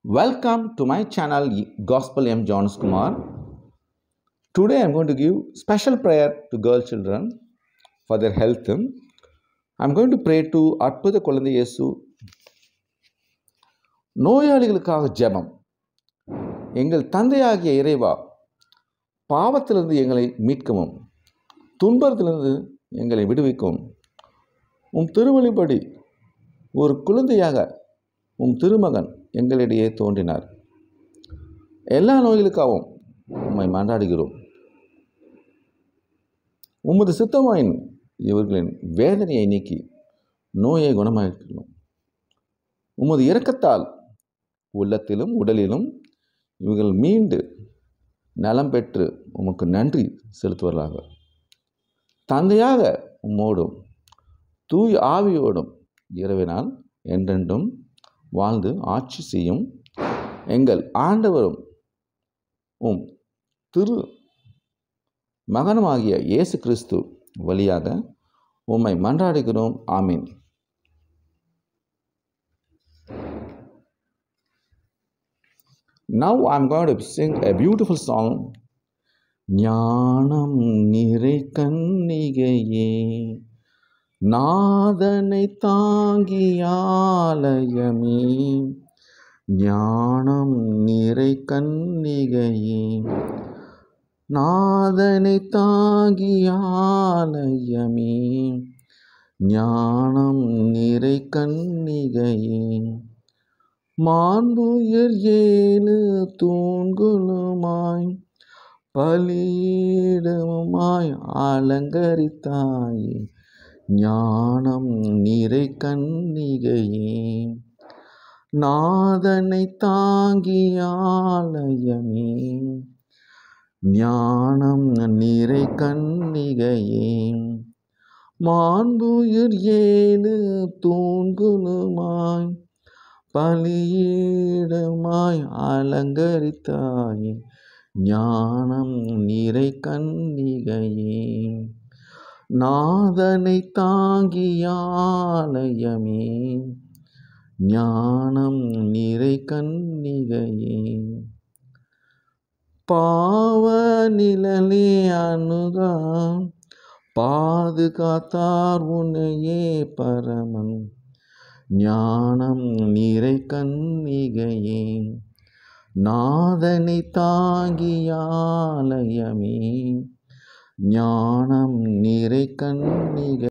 Welcome to my channel Gospel M. Jonas Kumar. Today I'm going to give special prayer to girl children for their health. I'm going to pray to அற்புத குழந்தை இயேசு நோயாளிகளுக்காக ஜெபம் எங்கள் தந்தையாகிய இறைவா பாவத்திலிருந்து எங்களை மீட்கவும் துன்பத்திலிருந்து எங்களை விடுவிக்கவும் உம் திருவழிப்படி ஒரு குழந்தையாக உம் திருமகன் எங்களிடையே தோன்றினார் எல்லா நோய்களுக்காகவும் உம்மை மன்றாடுகிறோம் உமது சித்தமாயின் இவர்களின் வேதனையை நீக்கி நோயை குணமாக்கிறோம் உமது இரக்கத்தால் உள்ளத்திலும் உடலிலும் இவர்கள் மீண்டு நலம் பெற்று உமக்கு நன்றி செலுத்துவதாக தந்தையாக உம்மோடும் தூய் ஆவியோடும் இரவினால் என்றென்றும் வாழ்ந்து ஆட்சி செய்யும் எங்கள் ஆண்டவரும் உம் திரு மகனுமாகிய இயேசு கிறிஸ்து வழியாக உம்மை மன்றாடுகிறோம் ஆமீன் Now I'm going to sing a beautiful song. ஞானம் நிறை கன்னிகையே நாதனை தாங்கியாலயமே ஞானம் நிறை கன்னிகையே நாதனை தாங்கியாலயமே ஞானம் நிறை கன்னிகையே மாண்புயர் ஏழு தூண்களுமாய் பலியிடமாய் அலங்கரித்தாயே ஞானம் நிறை கன்னிகையே நாதனை தாங்கியாலயமே ஞானம் நிறை கன்னிகையே மாண்புயிர் ஏழு தூண்களுமாய் பலியிடமாய் அலங்கரித்தாயே ஞானம் நிறை கன்னிகையே நாதனை தாங்கியாலயமே ஞானம் நிறை கன்னிகையே பாவ நிழலே அணுகா பாதுகாத்தார் உன்னையே பரமன் ஞானம் நிறை கன்னிகையே நாதனை தாங்கியாலயமே ஞானம் நிறை கன்னிகை